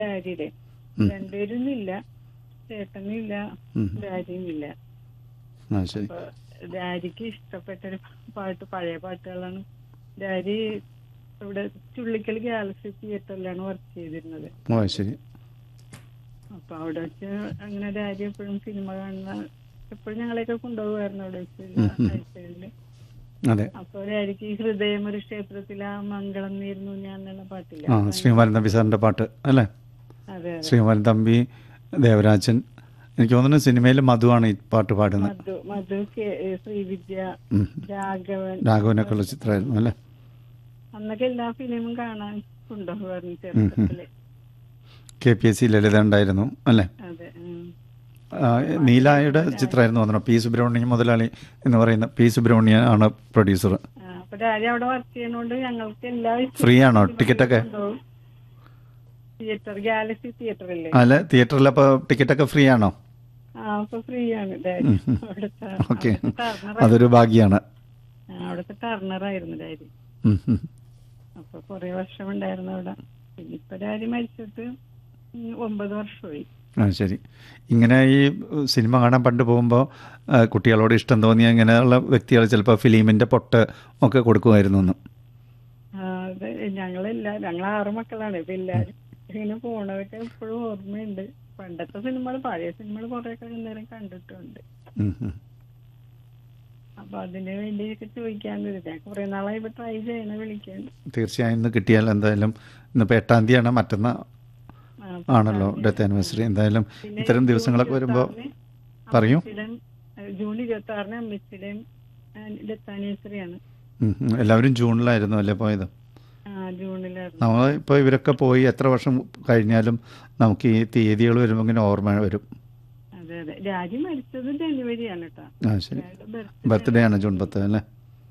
ഡാഡിയുടെ ഉം. രണ്ടുപേരൊന്നും ഇല്ല ചേട്ടനും ഇല്ല ഉം. ഡാഡിയും ഇല്ല ആ ശരി അപ്പൊ ഡാഡിക്ക് ഇഷ്ടപ്പെട്ട ഒരു പാട്ട് പഴയ പാട്ടുകളാണ് ഡാഡി ഇവിടെ ചുള്ളിക്കൽ ഗാലക്സി തിയേറ്ററിലാണ് വർക്ക് ചെയ്തിരുന്നത് ഓ ശരി അപ്പൊ അവിടെ വെച്ച് അങ്ങനെ ഡാഡി എപ്പോഴും സിനിമ കാണുന്ന എപ്പോഴും ഞങ്ങളെയൊക്കെ കൊണ്ടുപോകുമായിരുന്നു അവിടെ വെച്ച് ഉം, ഉം. ആഴ്ചകളില് അതെ അപ്പൊ ഡാഡിക്ക് ഈ ഹൃദയം ഒരു ക്ഷേത്രത്തിൽ ആ മംഗളം നേരുന്നു ഞാൻ എന്നുള്ള പാട്ടില്ല ആ ശ്രീകുമാരൻ തമ്പി സാറിൻ്റെ പാട്ട് അല്ലേ അതെ അതെ ശ്രീകുമാരൻ തമ്പി ദേവരാജൻ എനിക്ക് തോന്നുന്നു സിനിമയിൽ മധുവാണ് ഈ പാട്ട് പാടുന്നത് മധു മധു കെ- ഏ, ശ്രീവിദ്യ ഉം. രാഘവൻ രാഘവനൊക്കെ ഉള്ള ചിത്രമായിരുന്നു അല്ലേ അന്നൊക്കെ എല്ലാ ഫിലിമും കാണാൻ കൊണ്ടുപോകുമായിരുന്നു ചെറുപ്പത്തില് K P S C Lalitha ഉണ്ടായിരുന്നു അല്ലേ അതെ ഉം. ആ, നീലായുടെ ചിത്രമായിരുന്നു തോന്നുന്നു പി സുബ്രഹ്മണ്യം മുതലാളി എന്ന് പറയുന്ന പി സുബ്രഹ്മണ്യൻ ആണ് പ്രൊഡ്യൂസർ ആ, അപ്പൊ ഡാഡി അവിടെ വർക്ക് ചെയ്യണോണ്ട് ഞങ്ങൾക്ക് എല്ലാ ഫ്രീ ആണോ ടിക്കറ്റൊക്കെ തിയേറ്റർ ഗാലക്സി തിയേറ്ററില്ലേ അല്ല തിയേറ്ററിൽ അപ്പോൾ ടിക്കറ്റൊക്കെ ഫ്രീ ആണോ ആ അപ്പൊ ഫ്രീ ആണ് ഡാഡി ഉം, ഉം. അവിടുത്തെ ഓക്കെ അവിടുത്തെ ടർണർ അതൊരു ഭാഗ്യമാണ് ആ, അവിടുത്തെ ടർണർ ആയിരുന്നു ഡാഡി ഉം, ഉം. അപ്പൊ കുറെ വർഷം ഉണ്ടായിരുന്നു അവിടെ പിന്നെ ഇപ്പൊ ഡാഡി മരിച്ചിട്ട് ഉം, ഒമ്പത് വർഷമായി ആ ശരി ഇങ്ങനെ ഈ സിനിമ കാണാൻ പണ്ട് പോകുമ്പോൾ കുട്ടികളോട് ഇഷ്ടം തോന്നിയ ഇങ്ങനെയുള്ള വ്യക്തികൾ ചിലപ്പോൾ ഫിലിമിൻ്റെ പൊട്ട് ഒക്കെ കൊടുക്കുമായിരുന്നു എന്ന് ആ, അതെ ഞങ്ങളെല്ലാ ഞങ്ങൾ ആറ് മക്കളാണ് ഇപ്പൊ എല്ലാരും ഇങ്ങനെ പോണതൊക്കെ എപ്പോഴും ഓർമ്മയുണ്ട് പണ്ടത്തെ സിനിമകൾ പഴയ സിനിമകൾ കുറെയൊക്കെ നേരം കണ്ടിട്ടുണ്ട് ഉം, ഉം. അപ്പൊ അതിന് വേണ്ടിയൊക്കെ ചോദിക്കാൻ ഞാൻ കുറെ നാളായി ഇപ്പൊ ട്രൈ ചെയ്യണ വിളിക്കാൻ തീർച്ചയായും ഇന്ന് കിട്ടിയാൽ എന്തായാലും ഇന്നിപ്പോൾ എട്ടാം തീയതിയാണ് മറ്റന്നാൾ ആ, ആണല്ലോ ഡെത്ത് ആനിവേഴ്സറി എന്തായാലും പിന്നെ ഇത്തരം ജൂൺ ദിവസങ്ങളൊക്കെ വരുമ്പോൾ ഇരുപത്താറിന് പറയൂ അമ്മച്ചിയുടെയും, ഏഹ്, ജൂൺ ഇരുപത്തി ആറിന് അമ്മച്ചിയുടെയും ഡെത്ത് ആനിവേഴ്സറിയാണ് ഉം, ഉം. എല്ലാവരും ജൂണിലായിരുന്നു അല്ലേ പോയത് ആ ജൂണിലായിരുന്നു നമ്മൾ ഇപ്പോൾ ഇവരൊക്കെ പോയി എത്ര വർഷം കഴിഞ്ഞാലും നമുക്ക് ഈ തീയതികൾ വരുമ്പോൾ ഇങ്ങനെ ഓർമ്മ വരും അതെ അതെ രാജി മരിച്ചത് ജനുവരിയാണ് കേട്ടോ ആ ശരി അയാളുടെ ബർത്ത്ഡേ ആണ് ജൂൺ പത്ത് അല്ലേ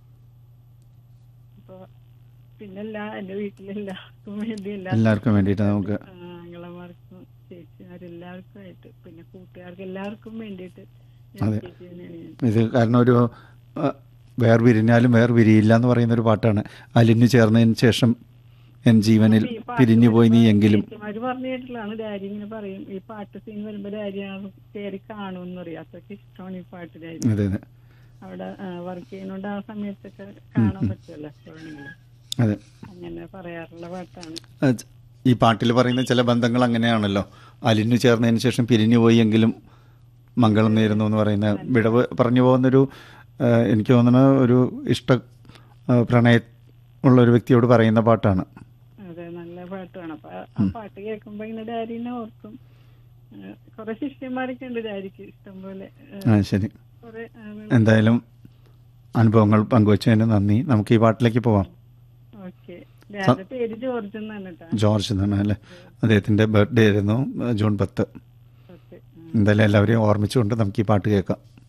അപ്പൊ പിന്നെല്ലാ എന്റെ വീട്ടിലെല്ലാവർക്കും വേണ്ടി എല്ലാ എല്ലാവർക്കും വേണ്ടിയിട്ട് നമുക്ക് ആങ്ങളമാർക്കും ചേച്ചിമാരെല്ലാവർക്കും ആയിട്ട് പിന്നെ കൂട്ടുകാർക്ക് എല്ലാവർക്കും വേണ്ടിയിട്ട് അതെ. dedicate ചെയ്യുന്നതാണ് ഞാൻ. ഇത് കാരണം ഒരു ആ, വേർപിരിഞ്ഞാലും വേർപിരിയില്ല എന്ന് പറയുന്ന ഒരു പാട്ടാണ് അലിഞ്ഞു ചേർന്നതിന് ശേഷം എൻ ജീവനിൽ ഈ പാട്ട് പിരിഞ്ഞു പോയി നീ എങ്കിലും ചേച്ചിമാര് പറഞ്ഞു കേട്ടിട്ടാണ് ഡാഡി ഇങ്ങനെ പറയും ഈ പാട്ട് സീൻ വരുമ്പോ ഡാഡി ആ കയറി കാണുമെന്ന് പറയും അത്രയ്ക്ക് ഇഷ്ടമാണ് ഈ പാട്ട് ഡാഡി അതെ അതെ അവിടെ വർക്ക് ചെയ്യുന്നോണ്ട് ആ സമയത്തൊക്കെ കാണാൻ പറ്റുമല്ലോ എപ്പോഴെങ്കിലും അതെ അങ്ങനെ പറയാറുള്ള പാട്ടാണ് അത് ഈ പാട്ടിൽ പറയുന്ന ചില ബന്ധങ്ങൾ അങ്ങനെയാണല്ലോ അലിഞ്ഞു ചേർന്നതിന് ശേഷം പിരിഞ്ഞു പോയി എങ്കിലും മംഗളം നേരുന്നു എന്ന് പറയുന്ന വിടവ് പറഞ്ഞു പോകുന്നൊരു ആ, എനിക്ക് തോന്നുന്ന ഒരു ഇഷ്ട ആ, പ്രണയ ഉള്ള ഒരു വ്യക്തിയോട് പറയുന്ന പാട്ടാണ് അതെ നല്ല പാട്ടാണ് അപ്പൊ ആ- ആ പാട്ട് കേൾക്കുമ്പോ ഇങ്ങനെ ഡാഡിനെ ഓർക്കും ഏഹ് കുറെ ശിഷ്യന്മാരൊക്കെ ഉണ്ട് ഡാഡിക്ക് ഇഷ്ടംപോലെ ഏഹ് ആ ശരി കുറെ എന്തായാലും അനുഭവങ്ങൾ പങ്കുവച്ചതിന് നന്ദി നമുക്ക് ഈ പാട്ടിലേക്ക് പോവാം ഓക്കെ ഡാഡിയുടെ പേര് ജോർജ് എന്നാണ് കേട്ടോ ജോർജ് എന്നാണ് അല്ലേ അദ്ദേഹത്തിൻ്റെ ബർത്ത്ഡേ ആയിരുന്നു ആ, ജൂൺ പത്ത് ഓക്കെ എന്തായാലും എല്ലാവരെയും ഓർമ്മിച്ചുകൊണ്ട് നമുക്ക് ഈ പാട്ട് കേൾക്കാം